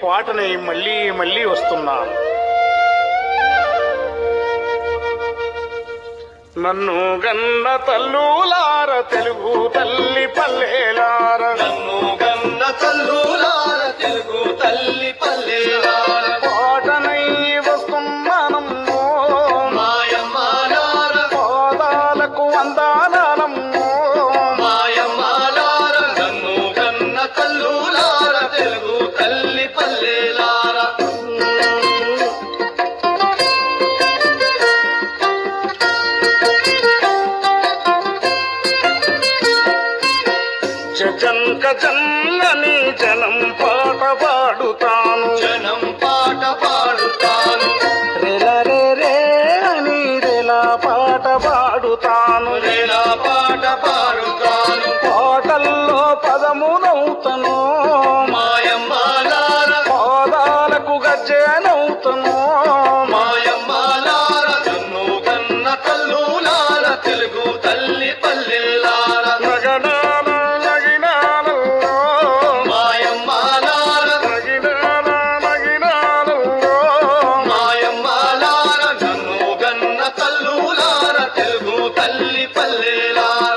పాటనై మళ్ళీ మళ్ళీ వస్తున్నాను నన్ను గన్న తల్లులార తెలుగు తల్లి పల్లెలార నన్ను గన్న తల్లులార తెలుగు తల్లి పల్లెలార పాటనై వస్తున్నానమ్మో మాయమ్మాలార పాదాలకు వందానమ్మో మాయమ్మాలార నన్ను గన్న తల్లులార తెలుగు తల్లి పల్లెలార జజంక జన్నని జనం పాట పాడుతాను జనం పాట పాడుతాను రెల రే రే అని రెలా పాట పాడుతాను రేలా పాట పాడుతాను పాటల్లో పదమునవుతను మాయమ్మాలార పాదాలకు గజ్జెనవుతను మాయమ్మాలార నన్ను గన్న తల్లులార తెలుగు తల్లి పల్లెలార నగనాల నగినాలలో మాయమ్మాలార నగినాల నగినాలలో మాయమ్మాలార నన్ను గన్న తల్లులార తెలుగు తల్లి పల్లెలార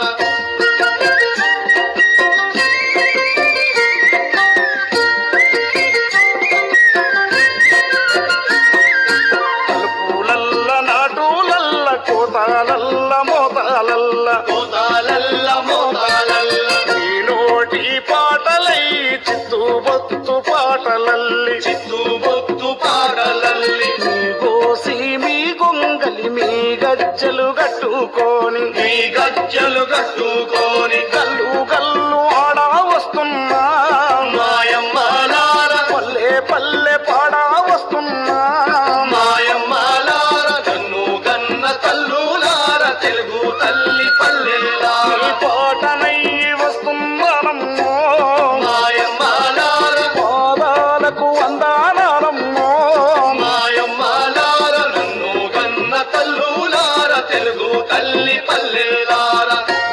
తలుపులల్ల నాటులల్ల కోతాలల్ల మోతాలల్ల మోతాలల్ల మోతాలల్ల నీ నోటి పాటలై చిత్తు బొత్తు పాటలల్లి చిత్తు బొత్తు పాటలల్లి మీ గోసి మీ గొంగలి మీ గజ్జలు కట్టుకొని మీ గజ్జలు కట్టుకొని కల్లు కల్లు ఆడా వస్తున్నా మాయమ్మాలార పల్లె పల్లె పాడా వస్తున్నా మాయమ్మాలార నన్ను గన్న తల్లులార తెలుగు తల్లి పల్లెలార నీ పాటనై వస్తున్నానమ్మో మాయమ్మాలార పాదాలకు వందానమ్మో మాయమ్మాలార నన్ను గన్న తల్లులార తెలుగు తల్లి పల్లెలార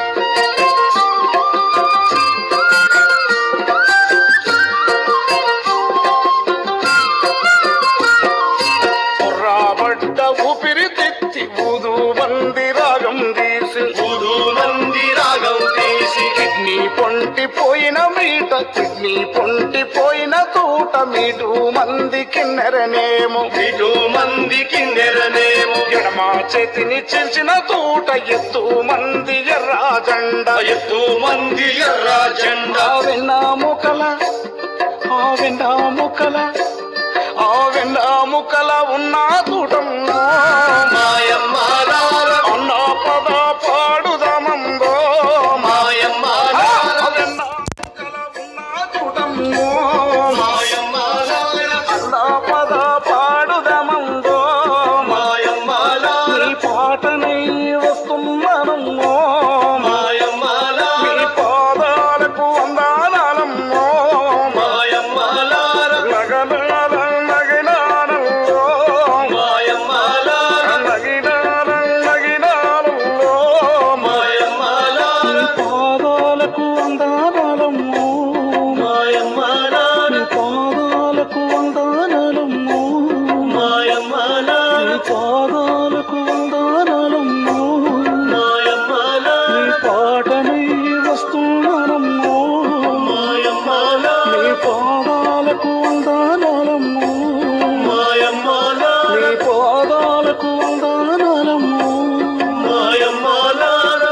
రాబడ్డ ఊపిరి తెచ్చి ఊదు బంది రాగం తీసి మూడు మంది రాగం తీసి కిడ్నీ పొంటి పోయిన మీట కిడ్నీ పొంటి పోయిన తూట మీటు మంది కిన్నెరనేమో ఇటు మందికి నెరనేమో ఎడమ చేతిని చిల్చిన తూట ఎత్తు మంది ఎర్రా జెండ ఎత్తు మంది ఎర్ర జెండా ఆ వెన్న ముకల ఆ వెన్న ముకల ఆ వెన్న ముకల ఉన్న తూటమ్మో మాయమ్మాలార అన్న పద పాడుదామందో మాయమ్మాలార వెన్న ముకల ఉన్న తూటమ్మో మాయమ్మాలార అన్న పద పాడుదామందో మాయమ్మాలార నీ పాటనై వస్తున్నానమ్మో మాయమ్మాలార మీ పాదాలకు వందానాలమ్మో మాయమ్మాలార నగనాల నగినాలలో మాయమ్మాలార నగినాల నగినాలలో మాయమ్మాలార పాదాలకు వందానాలమ్మో మాయమ్మాలార పాదాలకు వందానాలమ్మో మాయమ్మాలార పాదాలకు వందానాలమ్మో మాయమ్మాలార నీ పాటనై వస్తున్నానమ్మో మాయమ్మాలార నీ పాదాలకు వందానాలమ్మో మాయమ్మాలార నీ పాదాలకు వందానాలమ్మో మాయమ్మాలార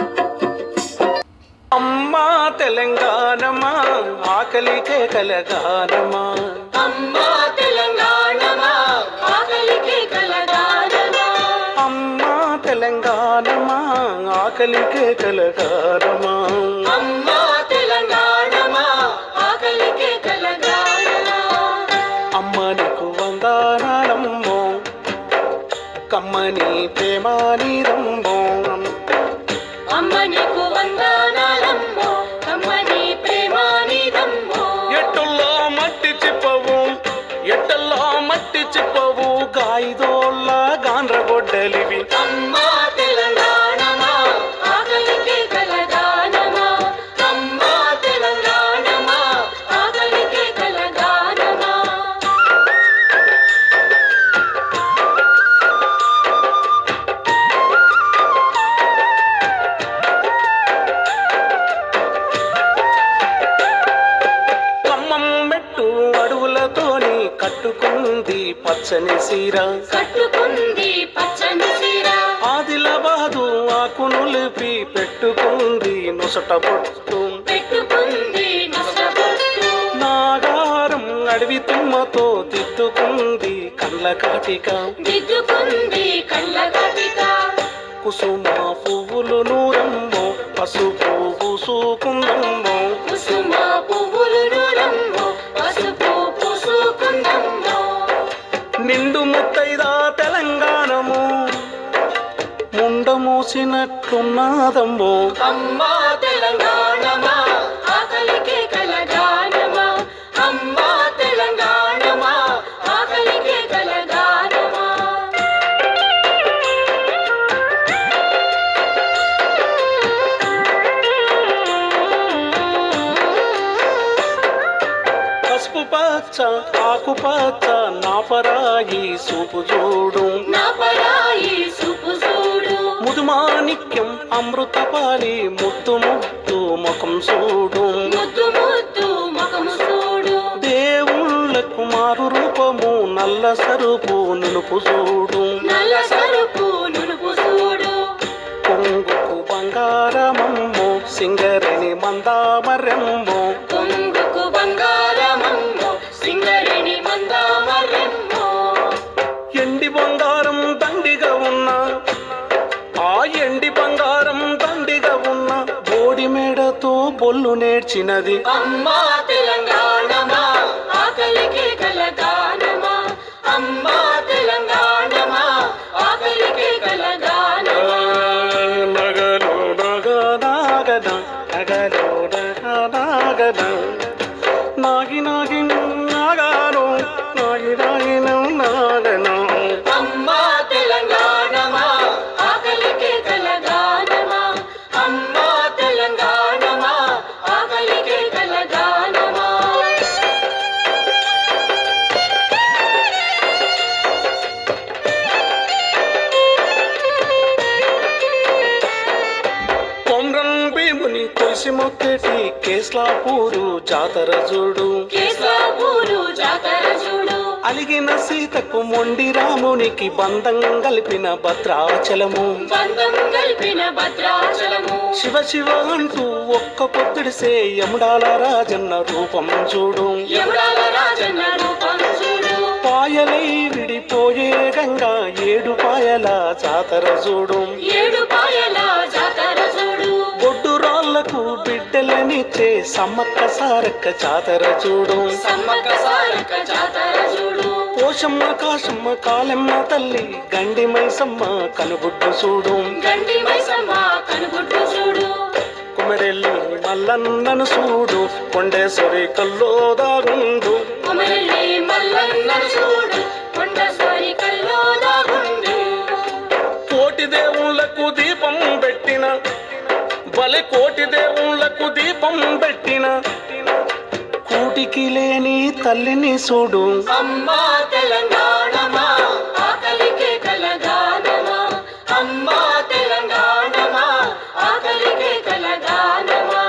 అమ్మా తెలంగాణమా ఆకలికే కలగానమా అమ్మా తెలంగాణమా ఆకలికి కలగానమా అమ్మా తెలంగాణమా ఆకలికే కలగానమా అమ్మా తెలంగాణమా ఆకలికి కలగానమా అమ్మ నీకు వందానాలమ్మో కమ్మని ప్రేమానిదమ్మో అమ్మ నీకు వందనాలమ్మో అమ్మని ప్రేమానిదమ్మో ఎట్టుల్లో మట్టి చిప్పవు ఎట్టల్లో మట్టి చిప్పవు గాయిదోళ్ళ గాండ్రగొడ్డలివి అమ్మా తెలంగాణమా ఆకలికి కలగానమా అమ్మా తెలంగాణమా ఆకలికి కలగానమా కట్టుకుంది పచ్చని సీర కట్టుకుంది పచ్చని చీర ఆదిలాబాదు ఆకునులిపి పెట్టుకుంది నొసట పొట్టు పెట్టుకుంది నష్టపొట్టు నాగారం అడవి తుమ్మతో దిద్దుకుంది కళ్ళ కాటిక దిద్దుకుంది కళ్ళ కటిక కుసుమ పువ్వులు నూరమ్మో పసుపు పూసుకుందమ్మో కుసుమ పువ్వులు నూరమ్మో పసుపు పూసుకుందమ్మో నిండు ముత్తైదా తెలంగాణము ముండ మూసినట్లున్నదమ్మో అమ్మా తెలంగాణమా ఆకలికే కలగానమా అమ్మా తెలంగాణమా ఆకలికే కలగానమా పసుపు పచ్చ ఆకు పచ్చ నాపరాయి సూపు చూడు నా పరాయి సుపు చూడు ముదుమాణిక్యం అమృతపాలి ముద్దు ముద్దు ముఖం చూడు ముద్దు ముద్దు ముఖము చూడు దేవుళ్ళకు మారు రూపము నల్ల సరుపు నునుపు చూడు నల్ల సరుపు నునుపు చూడు కొంగుకు బంగారమమ్మో సింగరిని మందామరెమ్మో కొంగుకు బంగారమమ్మో సింగరిణి మందామరెమ్మో ఎండి బంగారం దండిగా ఉన్న ఆ ఎండి బంగారం దండిగా ఉన్న బోడి మేడతో బొల్లు నేర్చినది అమ్మా తెలంగాణమా ఆకలికే కలగానమా అమ్మా తెలంగాణమా ఆకలికే కలగానమా నగలు నగ నాగన నగలు నగ నాగన నాగి నాగి నాగాను నాగి నాగి నాగన అమ్మా తెలంగాణమా ఆకలికే కలగానమా అమ్మా తెలంగాణమా ఆకలికే కలగానమా కొమ్రం భీముని కొలిసి మొక్కేటి కేస్లాపూరు జాతర చూడు కేశవపూరు జాతర చూడు అలిగిన సీతకు మొండి రామునికి బంధం కలిపిన భద్రాచలము బంధం కలిపిన భద్రాచలము శివ శివ అంటూ ఒక్క పొద్దుడిసే యముడాల రాజన్న రూపం చూడు యముడాల రాజన్న రూపం చూడు పాయలై విడిపోయే గంగా ఏడు పాయల జాతర చూడు ఏడు పాయల జాతర చూడు బొడ్డు రాళ్లకు బిడ్డలనిచ్చే సమ్మక్క సారక్క జాతర చూడు సమ్మక్క సారక్క జాతర చూడు పోషమ్మ కాశమ్మ కాలమ్మ తల్లి గండి మైసమ్మ కనుగుడ్డు చూడు గండి మైసమ్మ కనుగుడ్డు చూడు కుమరెల్లి మల్లన్నను చూడు కొండేశ్వరి కల్లో దాగుండు కుమరల్లి మల్లన్న చూడు కొండ సోరి కల్లో దాగుండు కోటి దేవుళ్ళకు దీపం పెట్టిన బలి కోటి దేవుళ్ళకు దీపం పెట్టిన కూటికి లేని తల్లిని చూడు అమ్మా తెలంగాణమా ఆకలికే కలగానమా అమ్మా తెలంగాణమా ఆకలికే కలగానమా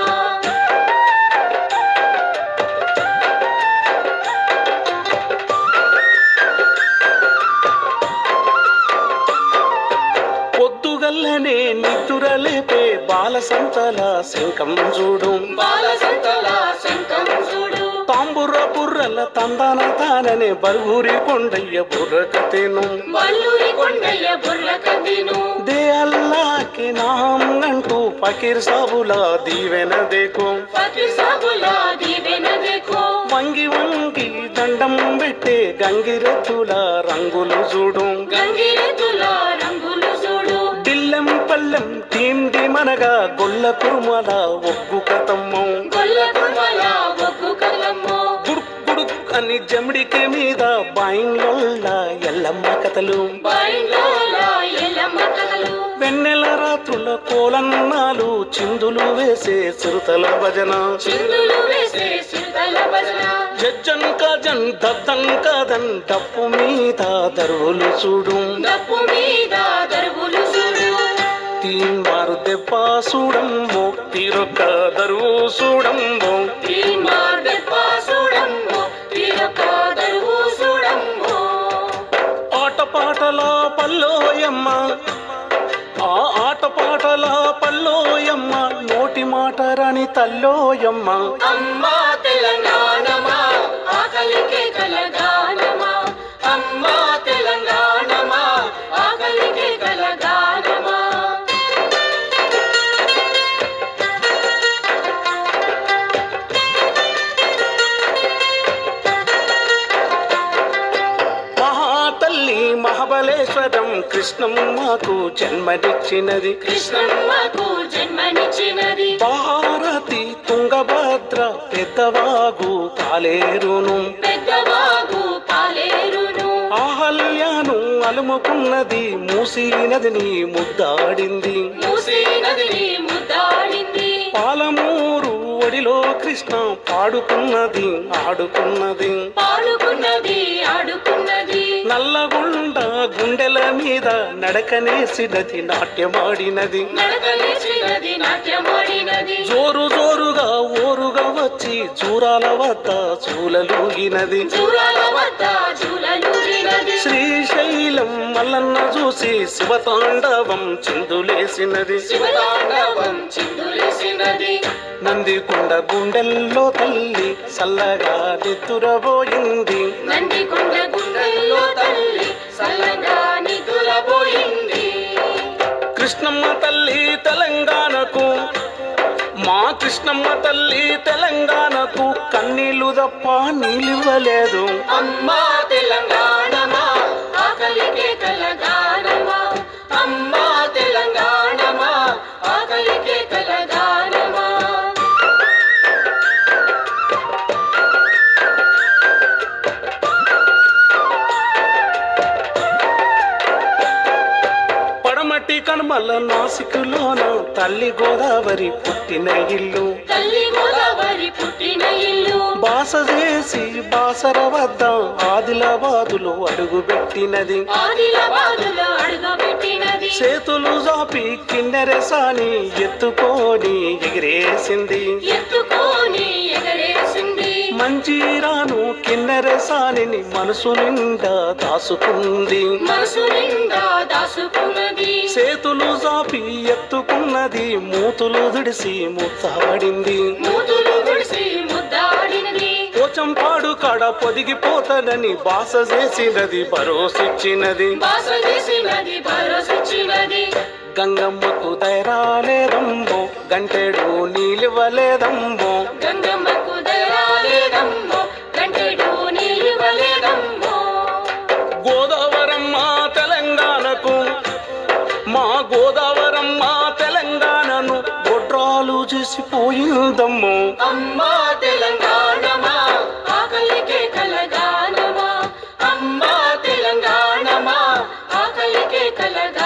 పొద్దుగల్లనే నిద్దురలేపే బాల సంతల శంఖం చూడు బాల సంతల శంఖం చూడు తాంబుర బుర్రల తందాన తాననే బరుగురి కొండయ్య బుర్రకతేను బల్లూరి కొండయ్య బుర్ర కదిను దే అల్లాకి నాం అంటూ ఫకీర్ సాబుల దీవెన దేకు ఫకీర్ సాబులా దీవెన దేఖో వంగి వంగి దండం పెట్టే గంగిరెద్దుల రంగులు చూడు గంగిరెద్దుల రంగులు చూడు దిల్లెం పల్లెం తీంది మనగా గొల్ల కురుమల ఒగ్గు కతమ్మం గొల్ల కుర్మల ఒగ్గు కలమ్మో గుడుక్ గుడుక్ అని జమిడికి మీద బాయింగ్లొల్ల ఎల్లమ్మ కథలు బైండ్లోల ఎల్లమ్మ కథలు వెన్నెల రాత్రుల కోలన్నాలు చిందులు వేసే చిరుతల భజన చిందులు వేసే సిరుతల భజన జజ్జన్ కాజన్ దద్దన్ కాదన్ డప్పు మీద దరువులు చూడు డప్పు మీద దరువులు చూడు తీన్మారు దెబ్బ చూడమ్మో తీరొక్క దరువు చూడమ్మో తీర్మార్ దెబ్బ చూడమ్మో తీరొక్క దరువు పాటల పల్లోయమ్మ ఆ ఆట పాటల పల్లోయమ్మ నోటి మాట రాని తల్లోయమ్మ అమ్మా తెలంగాణమా ఆకలికే కలగానమా అమ్మా తెలంగాణమా ఆకలికే కలగానమా మహాతల్లి మహాబలేశ్వరం కృష్ణమ్మకు జన్మనిచ్చినది కృష్ణమ్మకు జన్మనిచ్చినది భారతి తుంగభద్ర పెద్దవాగు కాలేరును పెద్దవాగు పాలేరును ఆహల్యాను అలుముకున్నది మూసీ నదిని ముద్దాడింది మూసీ నదిని ముద్దాడింది పాలమూరు ఒడిలో కృష్ణ పాడుకున్నది ఆడుకున్నది పాడుకున్నది ఆడుకున్నది నల్లగుండ గుండెల మీద నడకనేసినది నాట్యమాడినది నడకలేచినది నాట్యమాడినది జోరు జోరుగా ఓరుగా వచ్చి చూరాల వద్ద చూలలూగినది చూరాల వద్ద చూలలూరినది శ్రీశైలం మల్లన్న చూసి శివతాండవం చిందులేసినది శివతాండవం చిందులేసినది నందికొండ గుండెల్లో తల్లి చల్లగా నిద్దురబోయింది నందికొండ గుండెల్లో తల్లి సల్లగా నిదురపోయింది కృష్ణమ్మ తల్లి తెలంగాణకు మా కృష్ణమ్మ తల్లి తెలంగాణకు కన్నీళ్లు తప్ప నీళ్ళివ్వలేదు అమ్మా తెలంగాణమా ఆకలికే కలగానమా అమ్మా తెలంగాణమా ఆకలికే కలగానమా పడమటి కనుమల నాసికులోన తల్లి గోదావరి పుట్టిన ఇల్లు తల్లి గోదావరి పుట్టిన ఇల్లు బాస చేసి బాసర వద్ద ఆదిలాబాదులో అడుగుపెట్టినది ఆదిలాబాదులో అడుగబెట్టినది చేతులు జాపి కిన్నెరసాని ఎత్తుకొని ఎగిరేసింది ఎత్తుకొని ఎగరేసింది మంజీరాను కిన్నెరసాని మనసు నిండా దాసుకుంది మనసు నిండా దాసుకున్నది చేతులు జాపి ఎత్తుకున్నది మూతులు దుడిసి ముత్తాడింది మూతులు గుడిసి ముద్దాడినది పోచంపాడు కాడ పొదిగిపోతానని బాస చేసినది భరోసిచ్చినది బాస చేసినది భరోసిచ్చినది గంగమ్మకు దయరాలేదంబో గంటెడు నీలివ్వలేదంబో గంగమ్మకు దయాలేదమ్మో గంటెడు నీలివలేదమ్మో గోదావరమ్మ తెలంగాణకు మా గోదావరమ్మ తెలంగాణను గొడ్రాలు చేసిపోయిందమ్మో అమ్మా తెలంగాణమా ఆకలికే కలగానమా అమ్మా తెలంగాణమా ఆకలికే కలగానమా